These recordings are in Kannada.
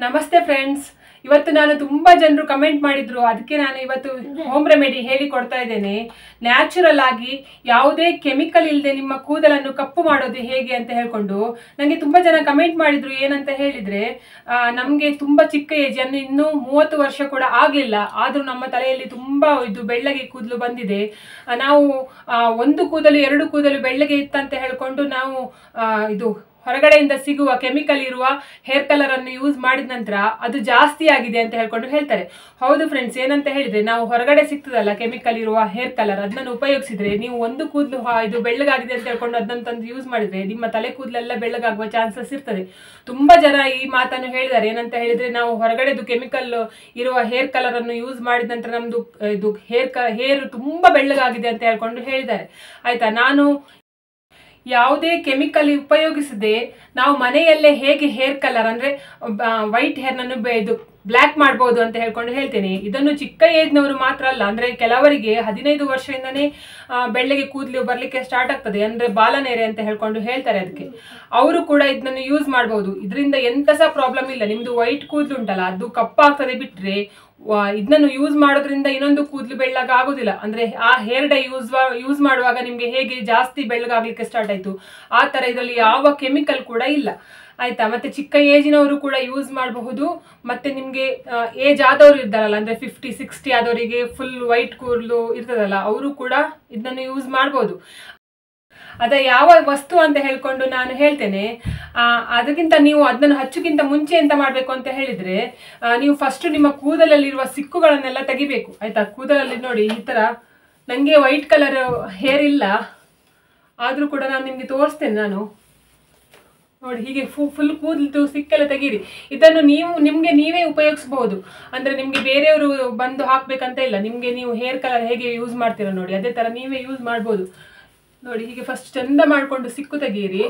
ನಮಸ್ತೆ ಫ್ರೆಂಡ್ಸ್ ಇವತ್ತು ನಾನು ತುಂಬಾ ಜನರು ಕಮೆಂಟ್ ಮಾಡಿದ್ರು ಅದಕ್ಕೆ ನಾನು ಇವತ್ತು ಹೋಮ್ ರೆಮಿಡಿ ಹೇಳಿ ಕೊಡ್ತಾ ಇದ್ದೇನೆ ನ್ಯಾಚುರಲ್ ಆಗಿ ಯಾವುದೇ ಕೆಮಿಕಲ್ ಇಲ್ಲದೆ ನಿಮ್ಮ ಕೂದಲನ್ನು ಕಪ್ಪು ಮಾಡೋದು ಹೇಗೆ ಅಂತ ಹೇಳ್ಕೊಂಡು ನನಗೆ ತುಂಬಾ ಜನ ಕಮೆಂಟ್ ಮಾಡಿದ್ರು ಏನಂತ ಹೇಳಿದ್ರೆ ಆ, ನಮ್ಗೆ ತುಂಬಾ ಚಿಕ್ಕ ಏಜ್ ಅನ್ನು ಇನ್ನೂ ಮೂವತ್ತು ವರ್ಷ ಕೂಡ ಆಗ್ಲಿಲ್ಲ ಆದ್ರೂ ನಮ್ಮ ತಲೆಯಲ್ಲಿ ತುಂಬಾ ಇದು ಬೆಳ್ಳಗೆ ಕೂದಲು ಬಂದಿದೆ ಆ, ನಾವು ಆ, ಒಂದು ಕೂದಲು ಎರಡು ಕೂದಲು ಬೆಳ್ಳಗೆ ಇತ್ತಂತ ಹೇಳ್ಕೊಂಡು ನಾವು ಆ, ಇದು ಹೊರಗಡೆಯಿಂದ ಸಿಗುವ ಕೆಮಿಕಲ್ ಇರುವ ಹೇರ್ ಕಲರ್ ಅನ್ನು ಯೂಸ್ ಮಾಡಿದ ನಂತರ ಅದು ಜಾಸ್ತಿ ಆಗಿದೆ ಅಂತ ಹೇಳ್ಕೊಂಡು ಹೇಳ್ತಾರೆ ಹೌದು ಫ್ರೆಂಡ್ಸ್ ಏನಂತ ಹೇಳಿದ್ರೆ ನಾವು ಹೊರಗಡೆ ಸಿಗ್ತದಲ್ಲ ಕೆಮಿಕಲ್ ಇರುವ ಹೇರ್ ಕಲರ್ ಅದನ್ನು ಉಪಯೋಗಿಸಿದ್ರೆ ನೀವು ಒಂದು ಕೂದಲು ಇದು ಬೆಳ್ಳಗಾಗಿದೆ ಅಂತ ಹೇಳ್ಕೊಂಡು ಅದನ್ನ ತಂದು ಯೂಸ್ ಮಾಡಿದ್ರೆ ನಿಮ್ಮ ತಲೆ ಕೂದಲೆಲ್ಲ ಬೆಳ್ಳಗಾಗುವ ಚಾನ್ಸಸ್ ಇರ್ತದೆ ತುಂಬಾ ಜನ ಈ ಮಾತನ್ನು ಹೇಳಿದ್ದಾರೆ ಏನಂತ ಹೇಳಿದ್ರೆ ನಾವು ಹೊರಗಡೆದು ಕೆಮಿಕಲ್ ಇರುವ ಹೇರ್ ಕಲರ್ ಅನ್ನು ಯೂಸ್ ಮಾಡಿದ ನಂತರ ನಮ್ದು ಆ, ಇದು ಹೇರ್ ಕ ಹೇರ್ ತುಂಬಾ ಬೆಳ್ಳಗಾಗಿದೆ ಅಂತ ಹೇಳ್ಕೊಂಡು ಹೇಳಿದ್ದಾರೆ ಆಯ್ತಾ ನಾನು ಯಾವುದೇ ಕೆಮಿಕಲ್ ಉಪಯೋಗಿಸದೆ ನಾವು ಮನೆಯಲ್ಲೇ ಹೇಗೆ ಹೇರ್ ಕಲರ್ ಅಂದ್ರೆ ವೈಟ್ ಹೇರ್ನನ್ನು ಇದು ಬ್ಲ್ಯಾಕ್ ಮಾಡ್ಬೋದು ಅಂತ ಹೇಳ್ಕೊಂಡು ಹೇಳ್ತೇನೆ ಇದನ್ನು ಚಿಕ್ಕ ಏಜ್ನವರು ಮಾತ್ರ ಅಲ್ಲ ಅಂದ್ರೆ ಕೆಲವರಿಗೆ ಹದಿನೈದು ವರ್ಷದಿಂದನೇ ಆ, ಬೆಳ್ಳಗೆ ಕೂದಲು ಬರ್ಲಿಕ್ಕೆ ಸ್ಟಾರ್ಟ್ ಆಗ್ತದೆ ಅಂದ್ರೆ ಬಾಲನೇರೆ ಅಂತ ಹೇಳ್ಕೊಂಡು ಹೇಳ್ತಾರೆ ಅದಕ್ಕೆ ಅವರು ಕೂಡ ಇದನ್ನು ಯೂಸ್ ಮಾಡಬಹುದು ಇದರಿಂದ ಎಂತ ಸಹ ಪ್ರಾಬ್ಲಮ್ ಇಲ್ಲ ನಿಮ್ದು ವೈಟ್ ಕೂದಲು ಉಂಟಲ್ಲ ಅದು ಕಪ್ಪಾಗ್ತದೆ ಬಿಟ್ರೆ ವ- ಇದನ್ನು ಯೂಸ್ ಮಾಡೋದ್ರಿಂದ ಇನ್ನೊಂದು ಕೂದಲು ಬೆಳ್ಳಗ ಆಗುದಿಲ್ಲ ಅಂದ್ರೆ ಆ ಹೇರ್ ಡೈ ಯೂಸ್ ಯೂಸ್ ಮಾಡುವಾಗ ನಿಮ್ಗೆ ಹೇಗೆ ಜಾಸ್ತಿ ಬೆಳ್ಳಗಾಗ್ಲಿಕ್ಕೆ ಸ್ಟಾರ್ಟ್ ಆಯ್ತು ಆ ತರ ಇದರಲ್ಲಿ ಯಾವ ಕೆಮಿಕಲ್ ಕೂಡ ಇಲ್ಲ ಆಯ್ತಾ ಮತ್ತೆ ಚಿಕ್ಕ ಏಜಿನವರು ಕೂಡ ಯೂಸ್ ಮಾಡಬಹುದು ಮತ್ತೆ ನಿಮ್ಗೆ ಏಜ್ ಆದವರು ಇದ್ದಾರಲ್ಲ ಅಂದ್ರೆ ಫಿಫ್ಟಿ ಸಿಕ್ಸ್ಟಿ ಆದವರಿಗೆ ಫುಲ್ ವೈಟ್ ಕೂದಲು ಇರ್ತದಲ್ಲ ಅವರು ಕೂಡ ಇದನ್ನು ಯೂಸ್ ಮಾಡ್ಬೋದು ಅದ ಯಾವ ವಸ್ತು ಅಂತ ಹೇಳ್ಕೊಂಡು ನಾನು ಹೇಳ್ತೇನೆ ಆ, ಅದಕ್ಕಿಂತ ನೀವು ಅದನ್ನು ಹಚ್ಚುಕ್ಕಿಂತ ಮುಂಚೆ ಎಂತ ಮಾಡಬೇಕು ಅಂತ ಹೇಳಿದ್ರೆ ಆ, ನೀವು ಫಸ್ಟ್ ನಿಮ್ಮ ಕೂದಲಲ್ಲಿರುವ ಸಿಕ್ಕುಗಳನ್ನೆಲ್ಲ ತೆಗಿಬೇಕು ಆಯ್ತಾ ಕೂದಲಲ್ಲಿ ನೋಡಿ ಈ ತರ ನನಗೆ ವೈಟ್ ಕಲರ್ ಹೇರ್ ಇಲ್ಲ ಆದರೂ ಕೂಡ ನಾನು ನಿಮಗೆ ತೋರಿಸ್ತೇನೆ ನಾನು ನೋಡಿ ಹೀಗೆ ಫು ಫುಲ್ ಕೂದಲು ಸಿಕ್ಕೆಲ್ಲ ತೆಗೀರಿ ಇದನ್ನು ನೀವು ನಿಮಗೆ ನೀವೇ ಉಪಯೋಗಿಸಬಹುದು ಅಂದ್ರೆ ನಿಮಗೆ ಬೇರೆಯವರು ಬಂದು ಹಾಕ್ಬೇಕಂತ ಇಲ್ಲ ನಿಮಗೆ ನೀವು ಹೇರ್ ಕಲರ್ ಹೇಗೆ ಯೂಸ್ ಮಾಡ್ತೀರಾ ನೋಡಿ ಅದೇ ತರ ನೀವೇ ಯೂಸ್ ಮಾಡ್ಬೋದು ನೋಡಿ ಹೀಗೆ ಫಸ್ಟ್ ಚಂದ ಮಾಡಿಕೊಂಡು ಸಿಕ್ಕು ತೆಗೀರಿ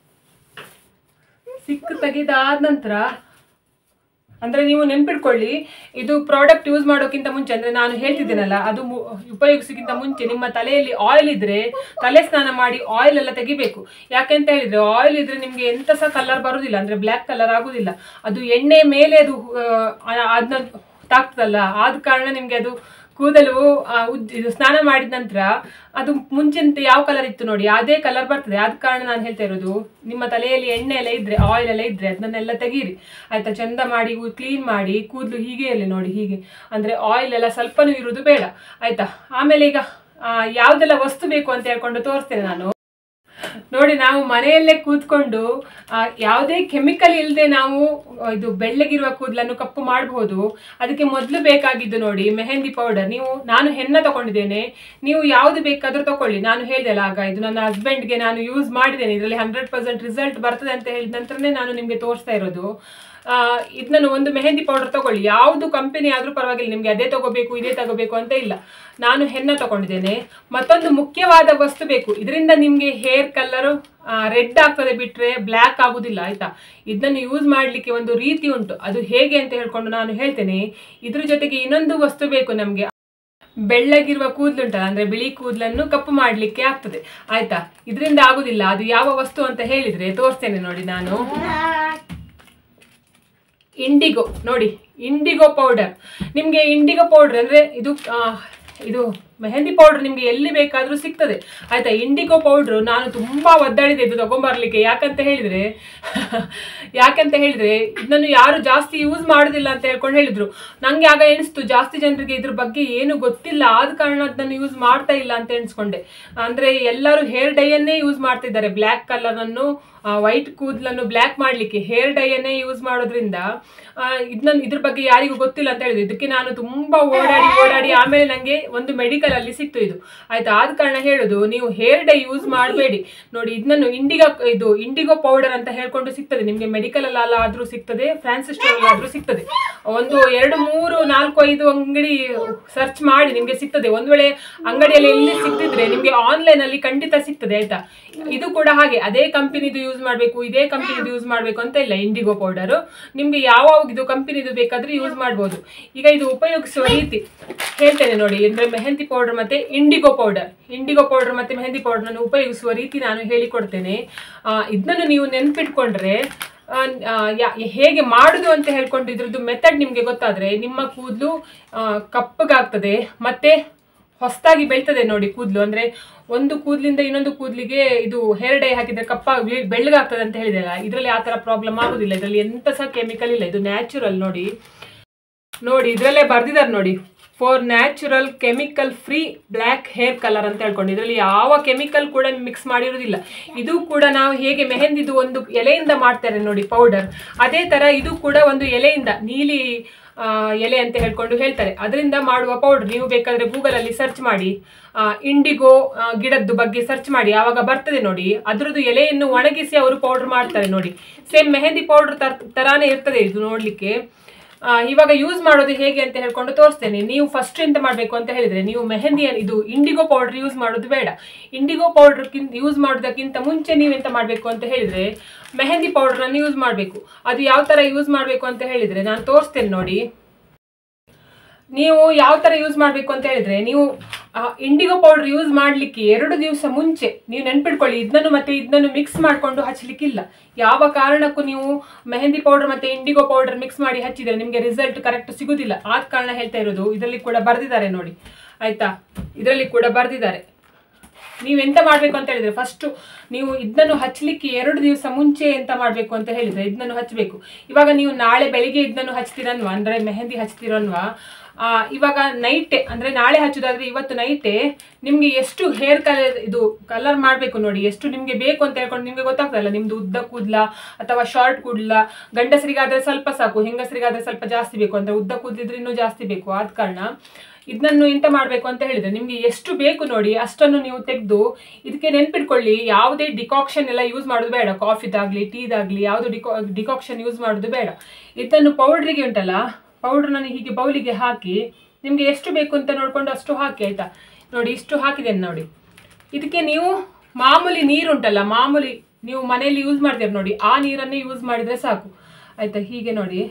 ಸಿಕ್ಕು ತೆಗೆದಾದ ನಂತರ ಅಂದ್ರೆ ನೀವು ನೆನ್ಪಿಟ್ಕೊಳ್ಳಿ ಇದು ಪ್ರಾಡಕ್ಟ್ ಯೂಸ್ ಮಾಡೋಕ್ಕಿಂತ ಮುಂಚೆ ಅಂದ್ರೆ ನಾನು ಹೇಳ್ತಿದ್ದೇನಲ್ಲ ಅದು ಮು- ಉಪಯೋಗಿಸೋಕ್ಕಿಂತ ಮುಂಚೆ ನಿಮ್ಮ ತಲೆಯಲ್ಲಿ ಆಯಿಲ್ ಇದ್ರೆ ತಲೆ ಸ್ನಾನ ಮಾಡಿ ಆಯಿಲ್ ಎಲ್ಲ ತೆಗಿಬೇಕು ಯಾಕೆಂತ ಹೇಳಿದ್ರೆ ಆಯಿಲ್ ಇದ್ರೆ ನಿಮ್ಗೆ ಎಂತ ಸಹ ಕಲರ್ ಬರುದಿಲ್ಲ ಅಂದ್ರೆ ಬ್ಲ್ಯಾಕ್ ಕಲರ್ ಆಗುದಿಲ್ಲ ಅದು ಎಣ್ಣೆ ಮೇಲೆ ಅದು ಅದನ್ನ ತಾಗ್ತದಲ್ಲ ಆದ ಕಾರಣ ನಿಮ್ಗೆ ಅದು ಕೂದಲು ಆ, ಉದ್- ಇದು ಸ್ನಾನ ಮಾಡಿದ ನಂತರ ಅದು ಮುಂಚಿನ ಯಾವ ಕಲರ್ ಇತ್ತು ನೋಡಿ ಅದೇ ಕಲರ್ ಬರ್ತದೆ ಆದ ಕಾರಣ ನಾನು ಹೇಳ್ತಾ ಇರೋದು ನಿಮ್ಮ ತಲೆಯಲ್ಲಿ ಎಣ್ಣೆ ಎಲ್ಲ ಇದ್ರೆ ಆಯಿಲ್ ಎಲ್ಲ ಇದ್ರೆ ಅದನ್ನೆಲ್ಲ ತೆಗೀರಿ ಆಯ್ತಾ ಚಂದ ಮಾಡಿ ಕ್ಲೀನ್ ಮಾಡಿ ಕೂದಲು ಹೀಗೆ ಇರಲಿ ನೋಡಿ ಹೀಗೆ ಅಂದ್ರೆ ಆಯಿಲ್ ಎಲ್ಲ ಸ್ವಲ್ಪನೂ ಇರುವುದು ಬೇಡ ಆಯ್ತಾ ಆಮೇಲೆ ಈಗ ಆ, ಯಾವ್ದೆಲ್ಲ ವಸ್ತು ಬೇಕು ಅಂತ ಹೇಳ್ಕೊಂಡು ತೋರಿಸ್ತೇನೆ ನಾನು ನೋಡಿ ನಾವು ಮನೆಯಲ್ಲೇ ಕೂತ್ಕೊಂಡು ಆ, ಯಾವುದೇ ಕೆಮಿಕಲ್ ಇಲ್ಲದೆ ನಾವು ಆ, ಇದು ಬೆಳ್ಳಗಿರುವ ಕೂದಲನ್ನು ಕಪ್ಪು ಮಾಡಬಹುದು ಅದಕ್ಕೆ ಮೊದಲು ಬೇಕಾಗಿದ್ದು ನೋಡಿ ಮೆಹಂದಿ ಪೌಡರ್ ನೀವು ನಾನು ಹೆನ್ನ ತಗೊಂಡಿದ್ದೇನೆ ನೀವು ಯಾವುದು ಬೇಕಾದ್ರೂ ತಗೊಳ್ಳಿ ನಾನು ಹೇಳಿದೆಲ್ಲ ಆಗ ಇದು ನನ್ನ ಹಸ್ಬೆಂಡ್ಗೆ ನಾನು ಯೂಸ್ ಮಾಡಿದ್ದೇನೆ ಇದರಲ್ಲಿ ಹಂಡ್ರೆಡ್ ಪರ್ಸೆಂಟ್ ರಿಸಲ್ಟ್ ಬರ್ತದೆ ಅಂತ ಹೇಳಿದ ನಂತರನೇ ನಾನು ನಿಮಗೆ ತೋರಿಸ್ತಾ ಇರೋದು ಆ, ಇದನ್ನು ಒಂದು ಮೆಹಂದಿ ಪೌಡರ್ ತಗೊಳ್ಳಿ ಯಾವುದು ಕಂಪನಿ ಆದ್ರೂ ಪರವಾಗಿಲ್ಲ ನಿಮ್ಗೆ ಅದೇ ತಗೋಬೇಕು ಇದೇ ತಗೋಬೇಕು ಅಂತ ಇಲ್ಲ ನಾನು ಹೆನ್ನ ತಗೊಂಡಿದ್ದೇನೆ ಮತ್ತೊಂದು ಮುಖ್ಯವಾದ ವಸ್ತು ಬೇಕು ಇದರಿಂದ ನಿಮ್ಗೆ ಹೇರ್ ಕಲರ್ ರೆಡ್ ಆಗ್ತದೆ ಬಿಟ್ರೆ ಬ್ಲ್ಯಾಕ್ ಆಗುದಿಲ್ಲ ಆಯ್ತಾ ಇದನ್ನು ಯೂಸ್ ಮಾಡ್ಲಿಕ್ಕೆ ಒಂದು ರೀತಿ ಉಂಟು ಅದು ಹೇಗೆ ಅಂತ ಹೇಳ್ಕೊಂಡು ನಾನು ಹೇಳ್ತೇನೆ ಇದ್ರ ಜೊತೆಗೆ ಇನ್ನೊಂದು ವಸ್ತು ಬೇಕು ನಮ್ಗೆ ಬೆಳ್ಳಗಿರುವ ಕೂದಲುಂಟಲ್ಲ ಅಂದ್ರೆ ಬಿಳಿ ಕೂದಲನ್ನು ಕಪ್ಪು ಮಾಡ್ಲಿಕ್ಕೆ ಆಗ್ತದೆ ಆಯ್ತಾ ಇದರಿಂದ ಆಗುದಿಲ್ಲ ಅದು ಯಾವ ವಸ್ತು ಅಂತ ಹೇಳಿದ್ರೆ ತೋರಿಸ್ತೇನೆ ನೋಡಿ ನಾನು ಇಂಡಿಗೋ ನೋಡಿ ಇಂಡಿಗೋ ಪೌಡರ್ ನಿಮಗೆ ಇಂಡಿಗೋ ಪೌಡರ್ ಅಂದರೆ ಇದು ಆ, ಇದು ಮೆಹಂದಿ ಪೌಡರ್ ನಿಮಗೆ ಎಲ್ಲಿ ಬೇಕಾದರೂ ಸಿಗ್ತದೆ ಆಯ್ತಾ ಇಂಡಿಗೋ ಪೌಡ್ರು ನಾನು ತುಂಬ ಒದ್ದಾಡಿದೆ ಇದು ತಗೊಂಬರ್ಲಿಕ್ಕೆ ಯಾಕಂತ ಹೇಳಿದರೆ ಯಾಕಂತ ಹೇಳಿದರೆ ಇದನ್ನು ಯಾರು ಜಾಸ್ತಿ ಯೂಸ್ ಮಾಡೋದಿಲ್ಲ ಅಂತ ಹೇಳ್ಕೊಂಡು ಹೇಳಿದರು ನನಗೆ ಆಗ ಎಣಿಸ್ತು ಜಾಸ್ತಿ ಜನರಿಗೆ ಇದ್ರ ಬಗ್ಗೆ ಏನು ಗೊತ್ತಿಲ್ಲ ಆದ ಕಾರಣ ಅದನ್ನು ಯೂಸ್ ಮಾಡ್ತಾ ಇಲ್ಲ ಅಂತ ಎಣಿಸ್ಕೊಂಡೆ ಅಂದರೆ ಎಲ್ಲರೂ ಹೇರ್ ಡೈಯನ್ನೇ ಯೂಸ್ ಮಾಡ್ತಿದ್ದಾರೆ ಬ್ಲ್ಯಾಕ್ ಕಲರನ್ನು ವೈಟ್ ಕೂದಲನ್ನು ಬ್ಲ್ಯಾಕ್ ಮಾಡಲಿಕ್ಕೆ ಹೇರ್ ಡೈಯನ್ನೇ ಯೂಸ್ ಮಾಡೋದ್ರಿಂದ ಇದನ್ನ ಇದ್ರ ಬಗ್ಗೆ ಯಾರಿಗೂ ಗೊತ್ತಿಲ್ಲ ಅಂತ ಹೇಳಿದ್ರು ಇದಕ್ಕೆ ನಾನು ತುಂಬಾ ಓಡಾಡಿ ಓಡಾಡಿ ಆಮೇಲೆ ನನಗೆ ಒಂದು ಮೆಡಿಕಲ್ ಅಲ್ಲಿ ಸಿಕ್ತು ಇದು ಆಯ್ತಾ ಆದ ಕಾರಣ ಹೇಳುದು ನೀವು ಹೇರ್ ಡೈ ಯೂಸ್ ಮಾಡಬೇಡಿ ನೋಡಿ ಇದನ್ನು ಇಂಡಿಗೋ ಇದು ಇಂಡಿಗೋ ಪೌಡರ್ ಅಂತ ಹೇಳ್ಕೊಂಡು ಸಿಗ್ತದೆ ನಿಮಗೆ ಮೆಡಿಕಲ್ ಅಲ್ಲಿ ಆದ್ರೂ ಸಿಗ್ತದೆ ಫ್ರಾನ್ಸಿಸ್ ಸ್ಟೋರ್ ಆದ್ರೂ ಸಿಗ್ತದೆ ಒಂದು ಎರಡು ಮೂರು ನಾಲ್ಕು ಐದು ಅಂಗಡಿ ಸರ್ಚ್ ಮಾಡಿ ನಿಮ್ಗೆ ಸಿಗ್ತದೆ ಒಂದ್ ವೇಳೆ ಅಂಗಡಿಯಲ್ಲಿ ಎಲ್ಲಿ ಸಿಗ್ತಿದ್ರೆ ನಿಮ್ಗೆ ಆನ್ಲೈನ್ ಅಲ್ಲಿ ಖಂಡಿತ ಸಿಗ್ತದೆ ಆಯ್ತಾ ಇದು ಕೂಡ ಹಾಗೆ ಅದೇ ಕಂಪನಿದು ಯೂಸ್ ಮಾಡಬೇಕು ಇದೇ ಕಂಪನಿದು ಯೂಸ್ ಮಾಡಬೇಕು ಅಂತ ಇಲ್ಲ ಇಂಡಿಗೋ ಪೌಡರ್ ನಿಮ್ಗೆ ಯಾವ ಇದು ಕಂಪನಿದು ಬೇಕಾದ್ರೆ ಯೂಸ್ ಮಾಡ್ಬೋದು ಈಗ ಇದು ಉಪಯೋಗಿಸುವ ರೀತಿ ಹೇಳ್ತೇನೆ ನೋಡಿ ಅಂದ್ರೆ ಮೆಹಂದಿ ಪೌಡರ್ ಮತ್ತೆ ಇಂಡಿಗೋ ಪೌಡರ್ ಇಂಡಿಗೋ ಪೌಡರ್ ಮತ್ತೆ ಮೆಹಂದಿ ಪೌಡರ್ ಅನ್ನು ಉಪಯೋಗಿಸುವ ರೀತಿ ನಾನು ಹೇಳಿಕೊಡ್ತೇನೆ ಆ, ಇದನ್ನು ನೀವು ನೆನ್ಪಿಟ್ಕೊಂಡ್ರೆ ಆ, ಆ, ಯಾ- ಹೇಗೆ ಮಾಡುದು ಅಂತ ಹೇಳ್ಕೊಂಡು ಇದ್ರದ್ದು ಮೆಥಡ್ ನಿಮಗೆ ಗೊತ್ತಾದ್ರೆ ನಿಮ್ಮ ಕೂದಲು ಕಪ್ಪಗಾಗ್ತದೆ ಮತ್ತೆ ಹೊಸದಾಗಿ ಬೆಳ್ತದೆ ನೋಡಿ ಕೂದಲು ಅಂದ್ರೆ ಒಂದು ಕೂದಲಿಂದ ಇನ್ನೊಂದು ಕೂದಲಿಗೆ ಇದು ಹೇರ್ ಡೈ ಹಾಕಿದ್ರೆ ಕಪ್ಪ ಬೆ- ಬೆಳ್ಳಗಾಗ್ತದೆ ಅಂತ ಹೇಳಿದೆಲ್ಲ ಇದರಲ್ಲಿ ಆ ಥರ ಪ್ರಾಬ್ಲಮ್ ಆಗುದಿಲ್ಲ ಇದರಲ್ಲಿ ಎಂತ ಸಹ ಕೆಮಿಕಲ್ ಇಲ್ಲ ಇದು ನ್ಯಾಚುರಲ್ ನೋಡಿ ನೋಡಿ ಇದರಲ್ಲೇ ಬರ್ದಿದ್ದಾರೆ ನೋಡಿ for natural chemical free black hair colour ಅಂತ ಹೇಳ್ಕೊಂಡು ಇದರಲ್ಲಿ ಯಾವ ಕೆಮಿಕಲ್ ಕೂಡ ಮಿಕ್ಸ್ ಮಾಡಿರೋದಿಲ್ಲ ಇದು ಕೂಡ ನಾವು ಹೇಗೆ ಮೆಹಂದಿದು ಒಂದು ಎಲೆಯಿಂದ ಮಾಡ್ತಾರೆ ನೋಡಿ ಪೌಡರ್ ಅದೇ ತರ ಇದು ಕೂಡ ಒಂದು ಎಲೆಯಿಂದ ನೀಲಿ ಆ, ಎಲೆ ಅಂತ ಹೇಳ್ಕೊಂಡು ಹೇಳ್ತಾರೆ ಅದರಿಂದ ಮಾಡುವ ಪೌಡರ್ ನೀವು ಬೇಕಾದ್ರೆ ಗೂಗಲ್ ಅಲ್ಲಿ ಸರ್ಚ್ ಮಾಡಿ ಇಂಡಿಗೋ ಗಿಡದ್ದು ಬಗ್ಗೆ ಸರ್ಚ್ ಮಾಡಿ ಆವಾಗ ಬರ್ತದೆ ನೋಡಿ ಅದ್ರದ್ದು ಎಲೆಯನ್ನು ಒಣಗಿಸಿ ಅವರು ಪೌಡರ್ ಮಾಡ್ತಾರೆ ನೋಡಿ ಸೇಮ್ ಮೆಹಂದಿ ಪೌಡರ್ ತರಾನೇ ಇರ್ತದೆ ಇದು ನೋಡ್ಲಿಕ್ಕೆ ಆ, ಇವಾಗ ಯೂಸ್ ಮಾಡೋದು ಹೇಗೆ ಅಂತ ಹೇಳ್ಕೊಂಡು ತೋರಿಸ್ತೇನೆ ನೀವು ಫಸ್ಟ್ ಎಂತ ಮಾಡಬೇಕು ಅಂತ ಹೇಳಿದ್ರೆ ನೀವು ಮೆಹಂದಿ ಇದು ಇಂಡಿಗೋ ಪೌಡರ್ ಯೂಸ್ ಮಾಡೋದು ಬೇಡ ಇಂಡಿಗೋ ಪೌಡರ್ ಯೂಸ್ ಮಾಡೋದಕ್ಕಿಂತ ಮುಂಚೆ ನೀವು ಎಂತ ಮಾಡಬೇಕು ಅಂತ ಹೇಳಿದ್ರೆ ಮೆಹಂದಿ ಪೌಡರ್ನ ಯೂಸ್ ಮಾಡಬೇಕು ಅದು ಯಾವ ತರ ಯೂಸ್ ಮಾಡಬೇಕು ಅಂತ ಹೇಳಿದ್ರೆ ನಾನು ತೋರಿಸ್ತೇನೆ ನೋಡಿ ನೀವು ಯಾವ ತರ ಯೂಸ್ ಮಾಡಬೇಕು ಅಂತ ಹೇಳಿದ್ರೆ ನೀವು ಇಂಡಿಗೋ ಪೌಡರ್ ಯೂಸ್ ಮಾಡ್ಲಿಕ್ಕೆ ಎರಡು ದಿವಸ ಮುಂಚೆ ನೀವು ನೆನ್ಪಿಟ್ಕೊಳ್ಳಿ ಇದನ್ನು ಮತ್ತೆ ಇದನ್ನು ಮಿಕ್ಸ್ ಮಾಡ್ಕೊಂಡು ಹಚ್ಚಲಿಕ್ಕಿಲ್ಲ ಯಾವ ಕಾರಣಕ್ಕೂ ನೀವು ಮೆಹಂದಿ ಪೌಡರ್ ಮತ್ತೆ ಇಂಡಿಗೋ ಪೌಡರ್ ಮಿಕ್ಸ್ ಮಾಡಿ ಹಚ್ಚಿದ್ರೆ ನಿಮಗೆ ರಿಸಲ್ಟ್ ಕರೆಕ್ಟ್ ಸಿಗುದಿಲ್ಲ ಆದ ಕಾರಣ ಹೇಳ್ತಾ ಇರೋದು ಇದರಲ್ಲಿ ಕೂಡ ಬರ್ದಿದ್ದಾರೆ ನೋಡಿ ಆಯ್ತಾ ಇದರಲ್ಲಿ ಕೂಡ ಬರ್ದಿದ್ದಾರೆ ನೀವು ಎಂತ ಮಾಡಬೇಕು ಅಂತ ಹೇಳಿದ್ರೆ ಫಸ್ಟ್ ನೀವು ಇದನ್ನು ಹಚ್ಚಲಿಕ್ಕೆ ಎರಡು ದಿವಸ ಮುಂಚೆ ಎಂತ ಮಾಡಬೇಕು ಅಂತ ಹೇಳಿದ್ರೆ ಇದನ್ನು ಹಚ್ಚಬೇಕು ಇವಾಗ ನೀವು ನಾಳೆ ಬೆಳಿಗ್ಗೆ ಇದನ್ನು ಹಚ್ತೀರನ್ವಾ ಅಂದ್ರೆ ಮೆಹಂದಿ ಹಚ್ತೀರನ್ವಾ ಆ, ಇವಾಗ ನೈಟೆ ಅಂದ್ರೆ ನಾಳೆ ಹಚ್ಚೋದಾದ್ರೆ ಇವತ್ತು ನೈಟೆ ನಿಮ್ಗೆ ಎಷ್ಟು ಹೇರ್ ಕಲರ್ ಇದು ಕಲರ್ ಮಾಡಬೇಕು ನೋಡಿ ಎಷ್ಟು ನಿಮ್ಗೆ ಬೇಕು ಅಂತ ಹೇಳ್ಕೊಂಡು ನಿಮ್ಗೆ ಗೊತ್ತಾಗ್ತದಲ್ಲ ನಿಮ್ದು ಉದ್ದ ಕೂದ್ಲ ಅಥವಾ ಶಾರ್ಟ್ ಕೂದ್ಲ ಗಂಡಸರಿಗಾದ್ರೆ ಸ್ವಲ್ಪ ಸಾಕು ಹೆಂಗಸರಿಗಾದ್ರೆ ಸ್ವಲ್ಪ ಜಾಸ್ತಿ ಬೇಕು ಅಂದ್ರೆ ಉದ್ದ ಕೂದಲಿದ್ರೆ ಇನ್ನೂ ಜಾಸ್ತಿ ಬೇಕು ಆದ ಕಾರಣ ಇದನ್ನು ಎಂತ ಮಾಡಬೇಕು ಅಂತ ಹೇಳಿದ್ರೆ ನಿಮ್ಗೆ ಎಷ್ಟು ಬೇಕು ನೋಡಿ ಅಷ್ಟನ್ನು ನೀವು ತೆಗೆದು ಇದಕ್ಕೆ ನೆನ್ಪಿಟ್ಕೊಳ್ಳಿ ಯಾವುದೇ ಡಿಕಾಕ್ಷನ್ ಎಲ್ಲ ಯೂಸ್ ಮಾಡೋದು ಬೇಡ ಕಾಫಿದಾಗ್ಲಿ ಟೀದಾಗ್ಲಿ ಯಾವುದು ಡಿಕಾ ಡಿಕಾಕ್ಷನ್ ಯೂಸ್ ಮಾಡೋದು ಬೇಡ ಇದನ್ನು ಪೌಡ್ರಿಗೆ ಉಂಟಲ್ಲ ಪೌಡ್ರನ್ನ ಹೀಗೆ ಬೌಲಿಗೆ ಹಾಕಿ ನಿಮ್ಗೆ ಎಷ್ಟು ಬೇಕು ಅಂತ ನೋಡ್ಕೊಂಡು ಅಷ್ಟು ಹಾಕಿ ಆಯ್ತಾ ನೋಡಿ ಇಷ್ಟು ಹಾಕಿದ್ದೇನೆ ನೋಡಿ ಇದಕ್ಕೆ ನೀವು ಮಾಮೂಲಿ ನೀರುಂಟಲ್ಲ ಮಾಮೂಲಿ ನೀವು ಮನೆಯಲ್ಲಿ ಯೂಸ್ ಮಾಡ್ತೀರಿ ನೋಡಿ ಆ ನೀರನ್ನೇ ಯೂಸ್ ಮಾಡಿದ್ರೆ ಸಾಕು ಆಯ್ತಾ ಹೀಗೆ ನೋಡಿ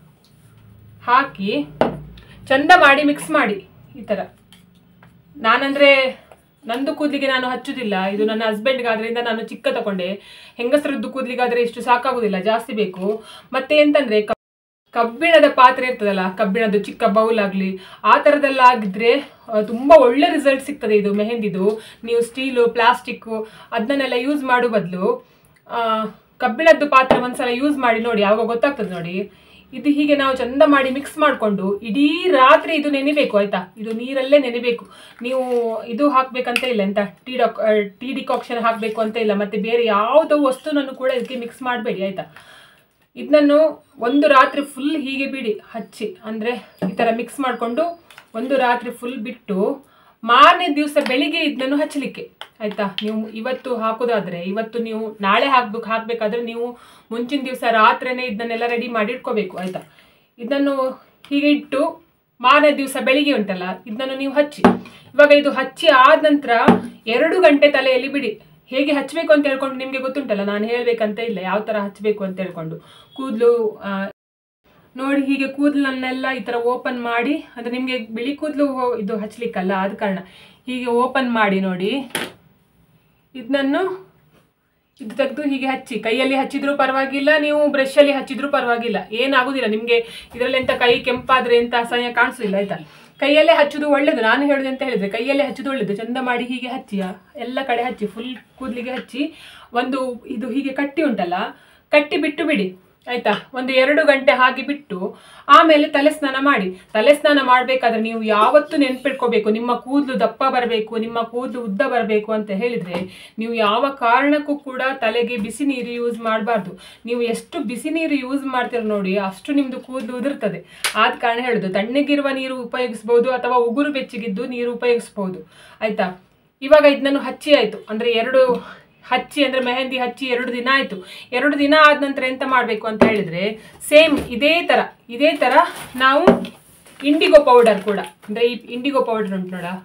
ಹಾಕಿ ಚಂದ ಮಾಡಿ ಮಿಕ್ಸ್ ಮಾಡಿ ಈ ಥರ ನಾನಂದ್ರೆ ನಂದು ಕೂದಲಿಗೆ ನಾನು ಹಚ್ಚುದಿಲ್ಲ ಇದು ನನ್ನ ಹಸ್ಬೆಂಡ್ಗಾದ್ರಿಂದ ನಾನು ಚಿಕ್ಕ ತಗೊಂಡೆ ಹೆಂಗಸರದ್ದು ಕೂದಲಿಗಾದ್ರೆ ಇಷ್ಟು ಸಾಕಾಗುದಿಲ್ಲ ಜಾಸ್ತಿ ಬೇಕು ಮತ್ತೆ ಎಂತಂದ್ರೆ ಕ- ಕಬ್ಬಿಣದ ಪಾತ್ರೆ ಇರ್ತದಲ್ಲ ಕಬ್ಬಿಣದ ಚಿಕ್ಕ ಬೌಲ್ ಆಗಲಿ ಆ ಥರದೆಲ್ಲ ಆಗಿದ್ರೆ ಆ, ತುಂಬಾ ಒಳ್ಳೆ ರಿಸಲ್ಟ್ ಸಿಗ್ತದೆ ಇದು ಮೆಹಂದಿದು ನೀವು ಸ್ಟೀಲು ಪ್ಲಾಸ್ಟಿಕ್ಕು ಅದನ್ನೆಲ್ಲ ಯೂಸ್ ಮಾಡೋ ಬದಲು ಕಬ್ಬಿಣದ್ದು ಪಾತ್ರೆ ಒಂದ್ಸಲ ಯೂಸ್ ಮಾಡಿ ನೋಡಿ ಆವಾಗ ಗೊತ್ತಾಗ್ತದೆ ನೋಡಿ ಇದು ಹೀಗೆ ನಾವು ಚಂದ ಮಾಡಿ ಮಿಕ್ಸ್ ಮಾಡಿಕೊಂಡು ಇಡೀ ರಾತ್ರಿ ಇದು ನೆನಿಬೇಕು ಆಯ್ತಾ ಇದು ನೀರಲ್ಲೇ ನೆನಿಬೇಕು ನೀವು ಇದು ಹಾಕ್ಬೇಕಂತ ಇಲ್ಲ ಎಂತ ಟೀ ಡಾಕ್ ಟೀ ಡಿಕಾಕ್ಷನ್ ಹಾಕಬೇಕು ಅಂತ ಇಲ್ಲ ಮತ್ತೆ ಬೇರೆ ಯಾವುದೋ ವಸ್ತುನನ್ನು ಕೂಡ ಇದಕ್ಕೆ ಮಿಕ್ಸ್ ಮಾಡಬೇಡಿ ಆಯ್ತಾ ಇದನ್ನು ಒಂದು ರಾತ್ರಿ ಫುಲ್ ಹೀಗೆ ಬಿಡಿ ಹಚ್ಚಿ ಅಂದರೆ ಈ ಥರ ಮಿಕ್ಸ್ ಮಾಡಿಕೊಂಡು ಒಂದು ರಾತ್ರಿ ಫುಲ್ ಬಿಟ್ಟು ಮಾರನೇ ದಿವಸ ಬೆಳಿಗ್ಗೆ ಇದನ್ನು ಹಚ್ಚಲಿಕ್ಕೆ ಆಯ್ತಾ ನೀವು ಇವತ್ತು ಹಾಕೋದಾದ್ರೆ ಇವತ್ತು ನೀವು ನಾಳೆ ಹಾಕ್ಬೇಕು ಹಾಕಬೇಕಾದ್ರೆ ನೀವು ಮುಂಚಿನ ದಿವಸ ರಾತ್ರಿನೇ ಇದನ್ನೆಲ್ಲ ರೆಡಿ ಮಾಡಿ ಇಟ್ಕೋಬೇಕು ಆಯ್ತಾ ಇದನ್ನು ಹೀಗೆ ಇಟ್ಟು ಮಾರನೇ ದಿವಸ ಬೆಳಿಗ್ಗೆ ಉಂಟಲ್ಲ ಇದನ್ನು ನೀವು ಹಚ್ಚಿ ಇವಾಗ ಇದು ಹಚ್ಚಿ ಆದ ನಂತರ ಎರಡು ಗಂಟೆ ತಲೆಯಲ್ಲಿ ಬಿಡಿ ಹೇಗೆ ಹಚ್ಚಬೇಕು ಅಂತ ಹೇಳ್ಕೊಂಡು ನಿಮಗೆ ಗೊತ್ತುಂಟಲ್ಲ ನಾನು ಹೇಳ್ಬೇಕಂತ ಇಲ್ಲ ಯಾವ ಥರ ಹಚ್ಚಬೇಕು ಅಂತ ಹೇಳ್ಕೊಂಡು ಕೂದಲು ನೋಡಿ ಹೀಗೆ ಕೂದಲನ್ನೆಲ್ಲ ಈ ಥರ ಓಪನ್ ಮಾಡಿ ಅಂದರೆ ನಿಮಗೆ ಬಿಳಿ ಕೂದಲು ಇದು ಹಚ್ಚಲಿಕ್ಕಲ್ಲ ಆದ ಕಾರಣ ಹೀಗೆ ಓಪನ್ ಮಾಡಿ ನೋಡಿ ಇದನ್ನು ಇದು ತೆಗೆದು ಹೀಗೆ ಹಚ್ಚಿ ಕೈಯಲ್ಲಿ ಹಚ್ಚಿದ್ರೂ ಪರವಾಗಿಲ್ಲ ನೀವು ಬ್ರಷಲ್ಲಿ ಹಚ್ಚಿದ್ರೂ ಪರವಾಗಿಲ್ಲ ಏನಾಗುದಿಲ್ಲ ನಿಮಗೆ ಇದರಲ್ಲಿ ಎಂತ ಕೈ ಕೆಂಪಾದ್ರೆ ಎಂತ ಅಸಹ್ಯ ಕಾಣಿಸೋದಿಲ್ಲ ಆಯ್ತಾ ಕೈಯಲ್ಲೇ ಹಚ್ಚುದು ಒಳ್ಳೇದು ನಾನು ಹೇಳುದು ಅಂತ ಹೇಳಿದ್ರೆ ಕೈಯಲ್ಲೇ ಹಚ್ಚುದು ಒಳ್ಳೇದು ಚಂದ ಮಾಡಿ ಹೀಗೆ ಹಚ್ಚಿ ಆ, ಎಲ್ಲ ಕಡೆ ಹಚ್ಚಿ ಫುಲ್ ಕೂದಲಿಗೆ ಹಚ್ಚಿ ಒಂದು ಇದು ಹೀಗೆ ಕಟ್ಟಿ ಉಂಟಲ್ಲ ಕಟ್ಟಿ ಬಿಟ್ಟು ಬಿಡಿ ಆಯ್ತಾ ಒಂದು ಎರಡು ಗಂಟೆ ಹಾಗೆ ಬಿಟ್ಟು ಆಮೇಲೆ ತಲೆ ಸ್ನಾನ ಮಾಡಿ ತಲೆ ಸ್ನಾನ ಮಾಡಬೇಕಾದ್ರೆ ನೀವು ಯಾವತ್ತೂ ನೆನ್ಪಿಟ್ಕೋಬೇಕು ನಿಮ್ಮ ಕೂದಲು ದಪ್ಪ ಬರಬೇಕು ನಿಮ್ಮ ಕೂದಲು ಉದ್ದ ಬರಬೇಕು ಅಂತ ಹೇಳಿದ್ರೆ ನೀವು ಯಾವ ಕಾರಣಕ್ಕೂ ಕೂಡ ತಲೆಗೆ ಬಿಸಿ ನೀರು ಯೂಸ್ ಮಾಡಬಾರ್ದು ನೀವು ಎಷ್ಟು ಬಿಸಿ ನೀರು ಯೂಸ್ ಮಾಡ್ತೀರ ನೋಡಿ ಅಷ್ಟು ನಿಮ್ದು ಕೂದಲು ಉದುರ್ತದೆ ಆದ ಕಾರಣ ಹೇಳುದು ತಣ್ಣಗಿರುವ ನೀರು ಉಪಯೋಗಿಸ್ಬೋದು ಅಥವಾ ಉಗುರು ಬೆಚ್ಚಗಿದ್ದು ನೀರು ಉಪಯೋಗಿಸ್ಬೋದು ಆಯ್ತಾ ಇವಾಗ ಇದನ್ನು ಹಚ್ಚಿ ಆಯ್ತು ಅಂದ್ರೆ ಎರಡು ಹಚ್ಚಿ ಅಂದ್ರೆ ಮೆಹಂದಿ ಹಚ್ಚಿ ಎರಡು ದಿನ ಆಯ್ತು ಎರಡು ದಿನ ಆದ ನಂತರ ಎಂತ ಮಾಡಬೇಕು ಅಂತ ಹೇಳಿದ್ರೆ ಸೇಮ್ ಇದೇ ತರ ಇದೇ ತರ ನಾವು ಇಂಡಿಗೋ ಪೌಡರ್ ಕೂಡ ಅಂದ್ರೆ ಈ ಇಂಡಿಗೋ ಪೌಡರ್ ಉಂಟು ನೋಡ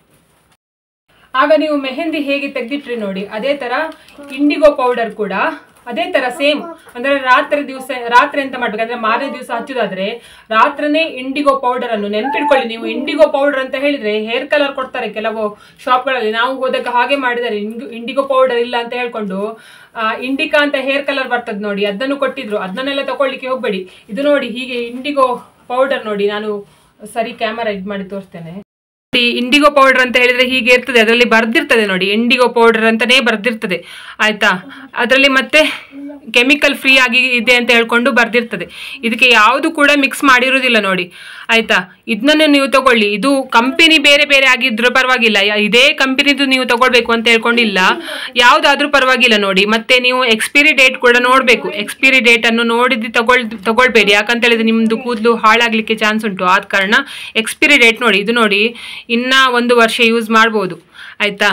ಆಗ ನೀವು ಮೆಹಂದಿ ಹೇಗೆ ತೆಗೆದಿಟ್ರಿ ನೋಡಿ ಅದೇ ತರ ಇಂಡಿಗೋ ಪೌಡರ್ ಕೂಡ ಅದೇ ತರ ಸೇಮ್ ಅಂದ್ರೆ ರಾತ್ರಿ ದಿವಸ ರಾತ್ರಿ ಅಂತ ಮಾಡ್ಬೇಕು ಅಂದ್ರೆ ಮಾರನೇ ದಿವಸ ಹಚ್ಚುದಾದ್ರೆ ರಾತ್ರಿನೇ ಇಂಡಿಗೋ ಪೌಡರ್ ಅನ್ನು ನೆನ್ಪಿಟ್ಕೊಳ್ಳಿ ನೀವು ಇಂಡಿಗೋ ಪೌಡರ್ ಅಂತ ಹೇಳಿದ್ರೆ ಹೇರ್ ಕಲರ್ ಕೊಡ್ತಾರೆ ಕೆಲವು ಶಾಪ್ಗಳಲ್ಲಿ ನಾವು ಹೋದಾಗ ಹಾಗೆ ಮಾಡಿದ್ದಾರೆ ಇಂಡಿಗೋ ಪೌಡರ್ ಇಲ್ಲ ಅಂತ ಹೇಳ್ಕೊಂಡು ಆ, ಇಂಡಿಕಾ ಅಂತ ಹೇರ್ ಕಲರ್ ಬರ್ತದೆ ನೋಡಿ ಅದನ್ನು ಕೊಟ್ಟಿದ್ರು ಅದನ್ನೆಲ್ಲ ತಗೊಳ್ಳಿಕ್ಕೆ ಹೋಗ್ಬೇಡಿ ಇದು ನೋಡಿ ಹೀಗೆ ಇಂಡಿಗೋ ಪೌಡರ್ ನೋಡಿ ನಾನು ಸರಿ ಕ್ಯಾಮರಾ ಇದು ಮಾಡಿ ತೋರಿಸ್ತೇನೆ ನೋಡಿ ಇಂಡಿಗೋ ಪೌಡರ್ ಅಂತ ಹೇಳಿದ್ರೆ ಹೀಗೆ ಇರ್ತದೆ ಅದರಲ್ಲಿ ಬರ್ದಿರ್ತದೆ ನೋಡಿ ಇಂಡಿಗೋ ಪೌಡರ್ ಅಂತಾನೆ ಬರ್ದಿರ್ತದೆ ಆಯ್ತಾ ಅದರಲ್ಲಿ ಮತ್ತೆ ಕೆಮಿಕಲ್ ಫ್ರೀ ಆಗಿ ಇದೆ ಅಂತ ಹೇಳ್ಕೊಂಡು ಬರ್ದಿರ್ತದೆ ಇದಕ್ಕೆ ಯಾವುದು ಕೂಡ ಮಿಕ್ಸ್ ಮಾಡಿರೋದಿಲ್ಲ ನೋಡಿ ಆಯ್ತಾ ಇದನ್ನ ನೀವು ತಗೊಳ್ಳಿ ಇದು ಕಂಪನಿ ಬೇರೆ ಬೇರೆ ಆಗಿದ್ರು ಪರವಾಗಿಲ್ಲ ಯಾ- ಇದೇ ಕಂಪನಿದು ನೀವು ತಗೊಳ್ಬೇಕು ಅಂತ ಹೇಳ್ಕೊಂಡಿಲ್ಲ ಯಾವ್ದಾದ್ರೂ ಪರವಾಗಿಲ್ಲ ನೋಡಿ ಮತ್ತೆ ನೀವು ಎಕ್ಸ್ಪೈರಿ ಡೇಟ್ ಕೂಡ ನೋಡಬೇಕು ಎಕ್ಸ್ಪೈರಿ ಡೇಟ್ ಅನ್ನು ನೋಡಿದ್ದು ತಗೊಳ್ ತಗೊಳ್ಬೇಡಿ ಯಾಕಂತ ಹೇಳಿದ್ರೆ ನಿಮ್ದು ಕೂದಲು ಹಾಳಾಗ್ಲಿಕ್ಕೆ ಚಾನ್ಸ್ ಉಂಟು ಆದ ಕಾರಣ ಎಕ್ಸ್ಪೈರಿ ಡೇಟ್ ನೋಡಿ ಇದು ನೋಡಿ ಇನ್ನ ಒಂದು ವರ್ಷ ಯೂಸ್ ಮಾಡ್ಬೋದು ಆಯ್ತಾ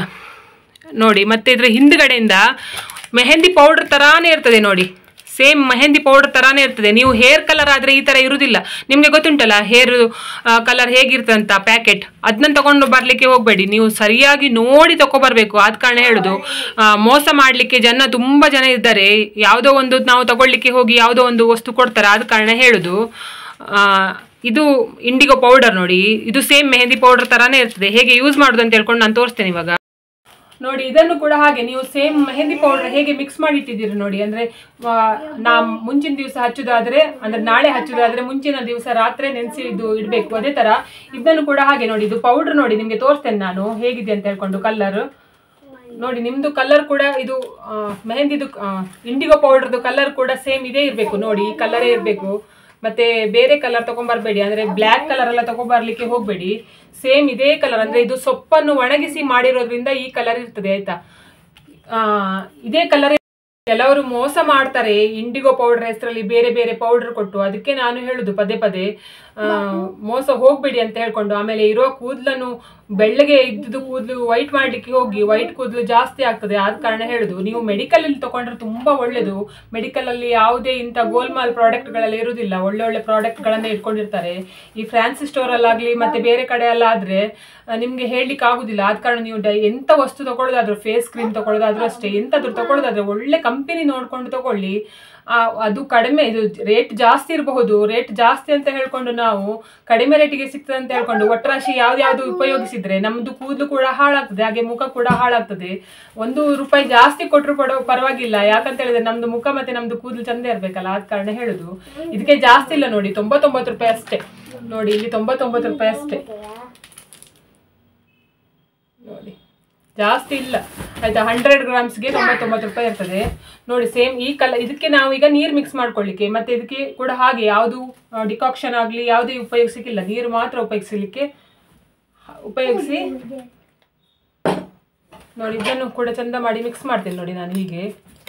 ನೋಡಿ ಮತ್ತೆ ಇದ್ರ ಹಿಂದ್ಗಡೆಯಿಂದ ಮೆಹಂದಿ ಪೌಡರ್ ತರಾನೇ ಇರ್ತದೆ ನೋಡಿ ಸೇಮ್ ಮೆಹಂದಿ ಪೌಡರ್ ತರಾನೇ ಇರ್ತದೆ ನೀವು ಹೇರ್ ಕಲರ್ ಆದ್ರೆ ಈ ತರ ಇರುವುದಿಲ್ಲ ನಿಮ್ಗೆ ಗೊತ್ತುಂಟಲ್ಲ ಹೇರ್ ಕಲರ್ ಹೇಗಿರ್ತದೆ ಅಂತ ಪ್ಯಾಕೆಟ್ ಅದನ್ನ ತಗೊಂಡು ಬರ್ಲಿಕ್ಕೆ ಹೋಗ್ಬೇಡಿ ನೀವು ಸರಿಯಾಗಿ ನೋಡಿ ತಗೊಬರ್ಬೇಕು ಆದ ಕಾರಣ ಹೇಳುದು ಆ, ಮೋಸ ಮಾಡ್ಲಿಕ್ಕೆ ಜನ ತುಂಬಾ ಜನ ಇದ್ದಾರೆ ಯಾವುದೋ ಒಂದು ನಾವು ತಗೊಳ್ಳಿಕ್ಕೆ ಹೋಗಿ ಯಾವುದೋ ಒಂದು ವಸ್ತು ಕೊಡ್ತಾರೆ ಆದ ಕಾರಣ ಹೇಳುದು ಆ, ಇದು ಇಂಡಿಗೋ ಪೌಡರ್ ನೋಡಿ ಇದು ಸೇಮ್ ಮೆಹಂದಿ ಪೌಡರ್ ತರಾನೇ ಇರ್ತದೆ ಹೇಗೆ ಯೂಸ್ ಮಾಡುದು ಅಂತ ಹೇಳ್ಕೊಂಡು ನಾನು ತೋರಿಸ್ತೇನೆ ಇವಾಗ ನೋಡಿ ಇದನ್ನು ಕೂಡ ಹಾಗೆ ನೀವು ಸೇಮ್ ಮೆಹಂದಿ ಪೌಡರ್ ಹೇಗೆ ಮಿಕ್ಸ್ ಮಾಡಿ ಇಟ್ಟಿದ್ದೀರಿ ನೋಡಿ ಅಂದ್ರೆ ಆ, ನಾ ಮುಂಚಿನ ದಿವಸ ಹಚ್ಚುದಾದ್ರೆ ಅಂದ್ರೆ ನಾಳೆ ಹಚ್ಚುದಾದ್ರೆ ಮುಂಚಿನ ದಿವಸ ರಾತ್ರಿ ನೆನೆಸಿ ಇದು ಇಡಬೇಕು ಅದೇ ತರ ಇದನ್ನು ಕೂಡ ಹಾಗೆ ನೋಡಿ ಇದು ಪೌಡರ್ ನೋಡಿ ನಿಮ್ಗೆ ತೋರಿಸ್ತೇನೆ ನಾನು ಹೇಗಿದೆ ಅಂತ ಹೇಳ್ಕೊಂಡು ಕಲರ್ ನೋಡಿ ನಿಮ್ದು ಕಲರ್ ಕೂಡ ಇದು ಆ, ಮೆಹಂದಿದು ಇಂಡಿಗೋ ಪೌಡರ್ದು ಕಲರ್ ಕೂಡ ಸೇಮ್ ಇದೇ ಇರಬೇಕು ನೋಡಿ ಈ ಕಲರೇ ಇರಬೇಕು ಮತ್ತೆ ಬೇರೆ ಕಲರ್ ತಗೊಂಡ್ಬರ್ಬೇಡಿ ಅಂದ್ರೆ ಬ್ಲ್ಯಾಕ್ ಕಲರ್ ಎಲ್ಲ ತಗೊಂಡ್ಬರ್ಲಿಕ್ಕೆ ಹೋಗ್ಬೇಡಿ ಸೇಮ್ ಇದೇ ಕಲರ್ ಅಂದ್ರೆ ಇದು ಸೊಪ್ಪನ್ನು ಒಣಗಿಸಿ ಮಾಡಿರೋದ್ರಿಂದ ಈ ಕಲರ್ ಇರ್ತದೆ ಆಯ್ತಾ ಆ, ಇದೇ ಕಲರ್ ಕೆಲವರು ಮೋಸ ಮಾಡ್ತಾರೆ ಇಂಡಿಗೋ ಪೌಡರ್ ಹೆಸರಲ್ಲಿ ಬೇರೆ ಬೇರೆ ಪೌಡರ್ ಕೊಟ್ಟು ಅದಕ್ಕೆ ನಾನು ಹೇಳುದು ಪದೇ ಪದೇ ಆ, ಮೋಸ ಹೋಗ್ಬೇಡಿ ಅಂತ ಹೇಳ್ಕೊಂಡು ಆಮೇಲೆ ಇರೋ ಕೂದಲನ್ನು ಬೆಳ್ಳಗೆ ಇದ್ದುದು ಕೂದಲು ವೈಟ್ ಮಾಡ್ಲಿಕ್ಕೆ ಹೋಗಿ ವೈಟ್ ಕೂದಲು ಜಾಸ್ತಿ ಆಗ್ತದೆ ಆದ ಕಾರಣ ಹೇಳುದು ನೀವು ಮೆಡಿಕಲ್ ಅಲ್ಲಿ ತಗೊಂಡ್ರೆ ತುಂಬಾ ಒಳ್ಳೇದು ಮೆಡಿಕಲ್ ಅಲ್ಲಿ ಯಾವುದೇ ಇಂಥ ಗೋಲ್ಮಾಲ್ ಪ್ರಾಡಕ್ಟ್ ಗಳೆಲ್ಲ ಇರುವುದಿಲ್ಲ ಒಳ್ಳೆ ಒಳ್ಳೆ ಪ್ರಾಡಕ್ಟ್ ಗಳನ್ನ ಇಟ್ಕೊಂಡಿರ್ತಾರೆ ಈ ಫ್ಯಾನ್ಸಿ ಸ್ಟೋರ್ ಅಲ್ಲಾಗ್ಲಿ ಮತ್ತೆ ಬೇರೆ ಕಡೆ ಎಲ್ಲ ಆದ್ರೆ ಆ, ನಿಮ್ಗೆ ಹೇಳಲಿಕ್ಕೆ ಆಗುದಿಲ್ಲ ಆದ ಕಾರಣ ನೀವು ಡೈ ಎಂತ ವಸ್ತು ತಗೊಳ್ಳೋದಾದ್ರೂ ಫೇಸ್ ಕ್ರೀಮ್ ತಗೊಳ್ಳೋದಾದ್ರೂ ಅಷ್ಟೇ ಎಂತಾದ್ರೂ ತಗೊಳ್ಳೋದಾದ್ರೆ ಒಳ್ಳೆ ಕಂಪನಿ ನೋಡ್ಕೊಂಡು ತಗೊಳ್ಳಿ ಆ, ಅದು ಕಡಿಮೆ ಇದು ರೇಟ್ ಜಾಸ್ತಿ ಇರಬಹುದು ರೇಟ್ ಜಾಸ್ತಿ ಅಂತ ಹೇಳ್ಕೊಂಡು ನಾವು ಕಡಿಮೆ ರೇಟಿಗೆ ಸಿಗ್ತದೆ ಅಂತ ಹೇಳ್ಕೊಂಡು ಒಟ್ಟರಾಶಿ ಯಾವ್ದು ಉಪಯೋಗಿಸಿದ್ರೆ ನಮ್ದು ಕೂದಲು ಕೂಡ ಹಾಳಾಗ್ತದೆ ಹಾಗೆ ಮುಖ ಕೂಡ ಹಾಳಾಗ್ತದೆ ಒಂದು ರೂಪಾಯಿ ಜಾಸ್ತಿ ಕೊಟ್ಟರು ಪಡೋ ಪರವಾಗಿಲ್ಲ ಯಾಕಂತ ಹೇಳಿದ್ರೆ ನಮ್ದು ಮುಖ ಮತ್ತೆ ನಮ್ದು ಕೂದಲು ಚಂದ ಇರ್ಬೇಕಲ್ಲ ಆದ ಕಾರಣ ಹೇಳುದು ಇದಕ್ಕೆ ಜಾಸ್ತಿ ಇಲ್ಲ ನೋಡಿ ತೊಂಬತ್ತೊಂಬತ್ತು ರೂಪಾಯಿ ಅಷ್ಟೇ ನೋಡಿ ಇಲ್ಲಿ ತೊಂಬತ್ತೊಂಬತ್ತು ರೂಪಾಯಿ ಅಷ್ಟೇ ನೋಡಿ ಜಾಸ್ತಿ ಇಲ್ಲ ಆಯ್ತಾ ಹಂಡ್ರೆಡ್ ಗ್ರಾಮ್ಸ್ಗೆ ತೊಂಬತ್ತೊಂಬತ್ತು ರೂಪಾಯಿ ಇರ್ತದೆ ನೋಡಿ ಸೇಮ್ ಈ ಕಲರ್ ಇದಕ್ಕೆ ನಾವು ಈಗ ನೀರು ಮಿಕ್ಸ್ ಮಾಡ್ಕೊಳ್ಳಿಕ್ಕೆ ಮತ್ತೆ ಇದಕ್ಕೆ ಕೂಡ ಹಾಗೆ ಯಾವುದು ಡಿಕಾಕ್ಷನ್ ಆಗಲಿ ಯಾವುದೇ ಉಪಯೋಗಿಸಲಿಕ್ಕಿಲ್ಲ ನೀರು ಮಾತ್ರ ಉಪಯೋಗಿಸಲಿಕ್ಕೆ ಉಪಯೋಗಿಸಿ ನೋಡಿ ಇದನ್ನು ಕೂಡ ಚಂದ ಮಾಡಿ ಮಿಕ್ಸ್ ಮಾಡ್ತೇನೆ ನೋಡಿ ನಾನು ಹೀಗೆ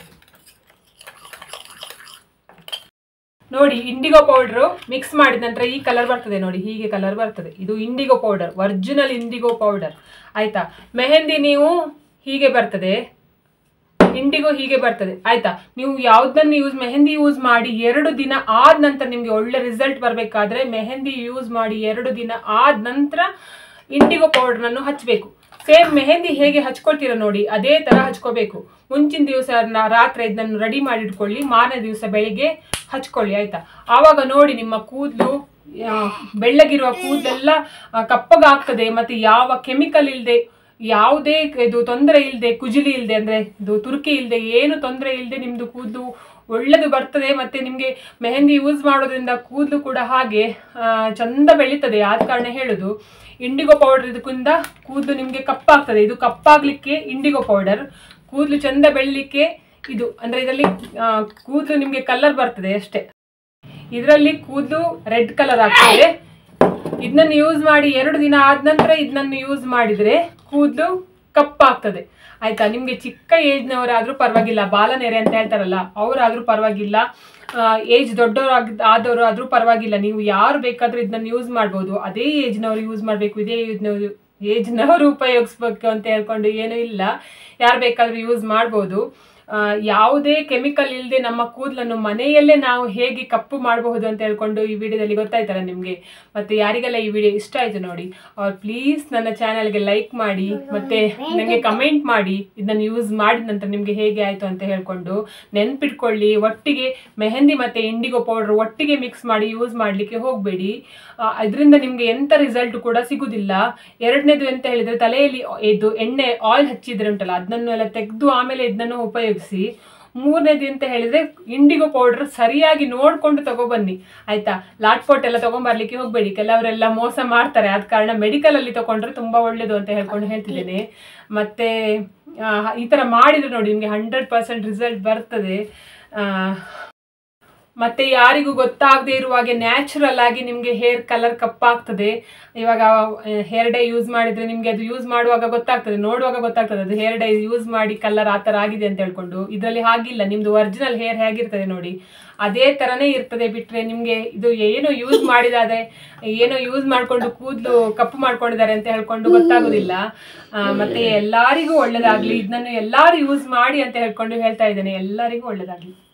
ನೋಡಿ ಇಂಡಿಗೋ ಪೌಡರ್ ಮಿಕ್ಸ್ ಮಾಡಿದ ನಂತರ ಈ ಕಲರ್ ಬರ್ತದೆ ನೋಡಿ ಹೀಗೆ ಕಲರ್ ಬರ್ತದೆ ಇದು indigo powder original indigo powder ಆಯ್ತಾ ಮೆಹಂದಿ ನೀವು ಹೀಗೆ ಬರ್ತದೆ ಇಂಡಿಗೋ ಹೀಗೆ ಬರ್ತದೆ ಆಯ್ತಾ ನೀವು ಯಾವ್ದನ್ನ ಯೂಸ್ ಮೆಹಂದಿ ಯೂಸ್ ಮಾಡಿ ಎರಡು ದಿನ ಆದ ನಂತರ ನಿಮ್ಗೆ ಒಳ್ಳೆ ರಿಸಲ್ಟ್ ಬರಬೇಕಾದ್ರೆ ಮೆಹಂದಿ ಯೂಸ್ ಮಾಡಿ ಎರಡು ದಿನ ಆದ ನಂತರ ಇಂಡಿಗೋ ಪೌಡರ್ನನ್ನು ಹಚ್ಚಬೇಕು ಸೇಮ್ ಮೆಹಂದಿ ಹೇಗೆ ಹಚ್ಕೊಳ್ತೀರ ನೋಡಿ ಅದೇ ತರ ಹಚ್ಕೋಬೇಕು ಮುಂಚಿನ ದಿವಸ ರಾತ್ರಿ ಇದನ್ನು ರೆಡಿ ಮಾಡಿ ಇಟ್ಕೊಳ್ಳಿ ಮಾರನೇ ದಿವಸ ಬೆಳಿಗ್ಗೆ ಹಚ್ಕೊಳ್ಳಿ ಆಯ್ತಾ ಆವಾಗ ನೋಡಿ ನಿಮ್ಮ ಕೂದಲು ಬೆಳ್ಳಗಿರುವ ಕೂದಲೆಲ್ಲ ಆ, ಕಪ್ಪಗಾಗ್ತದೆ ಮತ್ತೆ ಯಾವ ಕೆಮಿಕಲ್ ಇಲ್ಲದೆ ಯಾವುದೇ ಇದು ತೊಂದರೆ ಇಲ್ಲದೆ ಕುಜಿಲಿ ಇಲ್ಲದೆ ಅಂದ್ರೆ ಇದು ತುರ್ಕಿ ಇಲ್ಲದೆ ಏನು ತೊಂದರೆ ಇಲ್ಲದೆ ನಿಮ್ದು ಕೂದಲು ಒಳ್ಳೆದು ಬರ್ತದೆ ಮತ್ತೆ ನಿಮ್ಗೆ ಮೆಹಂದಿ ಯೂಸ್ ಮಾಡೋದ್ರಿಂದ ಕೂದಲು ಕೂಡ ಹಾಗೆ ಆ, ಚಂದ ಬೆಳೀತದೆ ಆದ ಕಾರಣ ಹೇಳುದು ಇಂಡಿಗೋ ಪೌಡರ್ ಇದಕ್ಕಿಂತ ಕೂದಲು ನಿಮ್ಗೆ ಕಪ್ಪಾಗ್ತದೆ ಇದು ಕಪ್ಪಾಗ್ಲಿಕ್ಕೆ ಇಂಡಿಗೋ ಪೌಡರ್ ಕೂದಲು ಚಂದ ಬೆಳಿಲಿಕ್ಕೆ ಇದು ಅಂದ್ರೆ ಇದರಲ್ಲಿ ಆ, ಕೂದಲು ನಿಮ್ಗೆ ಕಲರ್ ಬರ್ತದೆ ಅಷ್ಟೇ ಇದರಲ್ಲಿ ಕೂದಲು ರೆಡ್ ಕಲರ್ ಆಗ್ತದೆ ಇದನ್ನ ಯೂಸ್ ಮಾಡಿ ಎರಡು ದಿನ ಆದ ನಂತರ ಇದನ್ನ ಯೂಸ್ ಮಾಡಿದ್ರೆ ಕೂದಲು ಕಪ್ಪಾಗ್ತದೆ ಆಯ್ತಾ ನಿಮ್ಗೆ ಚಿಕ್ಕ ಏಜ್ನವರಾದ್ರೂ ಪರವಾಗಿಲ್ಲ ಬಾಲನೆರೆ ಅಂತ ಹೇಳ್ತಾರಲ್ಲ ಅವರಾದ್ರೂ ಪರವಾಗಿಲ್ಲ ಏಜ್ ದೊಡ್ಡವರಾಗ ಆದವರು ಆದ್ರೂ ಪರವಾಗಿಲ್ಲ ನೀವು ಯಾರು ಬೇಕಾದ್ರೂ ಇದನ್ನ ಯೂಸ್ ಮಾಡ್ಬೋದು ಅದೇ ಏಜ್ನವ್ರು ಯೂಸ್ ಮಾಡಬೇಕು ಇದೇ ಏಜ್ನವರು ಏಜ್ನವರು ಉಪಯೋಗಿಸ್ಬೇಕು ಅಂತ ಹೇಳ್ಕೊಂಡು ಏನೂ ಇಲ್ಲ ಯಾರು ಬೇಕಾದ್ರೂ ಯೂಸ್ ಮಾಡ್ಬೋದು ಆ, ಯಾವುದೇ ಕೆಮಿಕಲ್ ಇಲ್ಲದೆ ನಮ್ಮ ಕೂದಲನ್ನು ಮನೆಯಲ್ಲೇ ನಾವು ಹೇಗೆ ಕಪ್ಪು ಮಾಡಬಹುದು ಅಂತ ಹೇಳ್ಕೊಂಡು ಈ ವಿಡಿಯೋದಲ್ಲಿ ಗೊತ್ತಾಯ್ತಲ್ಲ ನಿಮಗೆ ಮತ್ತು ಯಾರಿಗೆಲ್ಲ ಈ ವಿಡಿಯೋ ಇಷ್ಟ ಆಯಿತು ನೋಡಿ ಅವ್ರು ಪ್ಲೀಸ್ ನನ್ನ ಚಾನಲ್ಗೆ ಲೈಕ್ ಮಾಡಿ ಮತ್ತು ನನಗೆ ಕಮೆಂಟ್ ಮಾಡಿ ಇದನ್ನು ಯೂಸ್ ಮಾಡಿದ ನಂತರ ನಿಮಗೆ ಹೇಗೆ ಆಯಿತು ಅಂತ ಹೇಳ್ಕೊಂಡು ನೆನ್ಪಿಟ್ಕೊಳ್ಳಿ ಒಟ್ಟಿಗೆ ಮೆಹಂದಿ ಮತ್ತು ಇಂಡಿಗೋ ಪೌಡ್ರ್ ಒಟ್ಟಿಗೆ ಮಿಕ್ಸ್ ಮಾಡಿ ಯೂಸ್ ಮಾಡಲಿಕ್ಕೆ ಹೋಗಬೇಡಿ ಇದರಿಂದ ನಿಮಗೆ ಎಂಥ ರಿಸಲ್ಟ್ ಕೂಡ ಸಿಗುವುದಿಲ್ಲ ಎರಡನೇದು ಎಂತ ಹೇಳಿದರೆ ತಲೆಯಲ್ಲಿ ಇದು ಎಣ್ಣೆ ಆಯಿಲ್ ಹಚ್ಚಿದ್ರೆ ಉಂಟಲ್ಲ ಅದನ್ನು ಎಲ್ಲ ತೆಗೆದು ಆಮೇಲೆ ಇದನ್ನು ಉಪಯೋಗಿಸಿ ಮೂರನೇದು ಅಂತ ಹೇಳಿದ್ರೆ ಇಂಡಿಗೋ ಪೌಡರ್ ಸರಿಯಾಗಿ ನೋಡ್ಕೊಂಡು ತಗೊಬನ್ನಿ ಆಯ್ತಾ ಲಾಟ್ ಪೋಟ್ ಎಲ್ಲ ತಗೊಂಬರ್ಲಿಕ್ಕೆ ಹೋಗ್ಬೇಡಿ ಕೆಲವರೆಲ್ಲ ಮೋಸ ಮಾಡ್ತಾರೆ ಆದ ಕಾರಣ ಮೆಡಿಕಲ್ ಅಲ್ಲಿ ತಗೊಂಡ್ರೆ ತುಂಬಾ ಒಳ್ಳೇದು ಅಂತ ಹೇಳ್ಕೊಂಡು ಹೇಳ್ತಿದ್ದೇನೆ ಮತ್ತೆ ಆ, ಈ ತರ ಮಾಡಿದ್ರೆ ನೋಡಿ ನಿಮಗೆ ಹಂಡ್ರೆಡ್ ಪರ್ಸೆಂಟ್ ರಿಸಲ್ಟ್ ಬರ್ತದೆ ಆ, ಮತ್ತೆ ಯಾರಿಗೂ ಗೊತ್ತಾಗದೇ ಇರುವಾಗೆ ನ್ಯಾಚುರಲ್ ಆಗಿ ನಿಮಗೆ ಹೇರ್ ಕಲರ್ ಕಪ್ಪಾಗ್ತದೆ ಇವಾಗ ಹೇರ್ ಡೈ ಯೂಸ್ ಮಾಡಿದ್ರೆ ನಿಮಗೆ ಅದು ಯೂಸ್ ಮಾಡುವಾಗ ಗೊತ್ತಾಗ್ತದೆ ನೋಡುವಾಗ ಗೊತ್ತಾಗ್ತದೆ ಅದು ಹೇರ್ ಡೈ ಯೂಸ್ ಮಾಡಿ ಕಲರ್ ಆ ಥರ ಆಗಿದೆ ಅಂತ ಹೇಳ್ಕೊಂಡು ಇದರಲ್ಲಿ ಹಾಗಿಲ್ಲ ನಿಮ್ದು ಒರಿಜಿನಲ್ ಹೇರ್ ಹೇಗಿರ್ತದೆ ನೋಡಿ ಅದೇ ಥರನೇ ಇರ್ತದೆ ಬಿಟ್ಟರೆ ನಿಮಗೆ ಇದು ಏನು ಯೂಸ್ ಮಾಡಿದಾದ್ರೆ ಏನೋ ಯೂಸ್ ಮಾಡಿಕೊಂಡು ಕೂದಲು ಕಪ್ಪು ಮಾಡ್ಕೊಂಡಿದ್ದಾರೆ ಅಂತ ಹೇಳ್ಕೊಂಡು ಗೊತ್ತಾಗೋದಿಲ್ಲ ಆ, ಮತ್ತೆ ಎಲ್ಲರಿಗೂ ಒಳ್ಳೇದಾಗ್ಲಿ ಇದನ್ನು ಎಲ್ಲರೂ ಯೂಸ್ ಮಾಡಿ ಅಂತ ಹೇಳ್ಕೊಂಡು ಹೇಳ್ತಾ ಇದ್ದೇನೆ ಎಲ್ಲರಿಗೂ ಒಳ್ಳೇದಾಗ್ಲಿ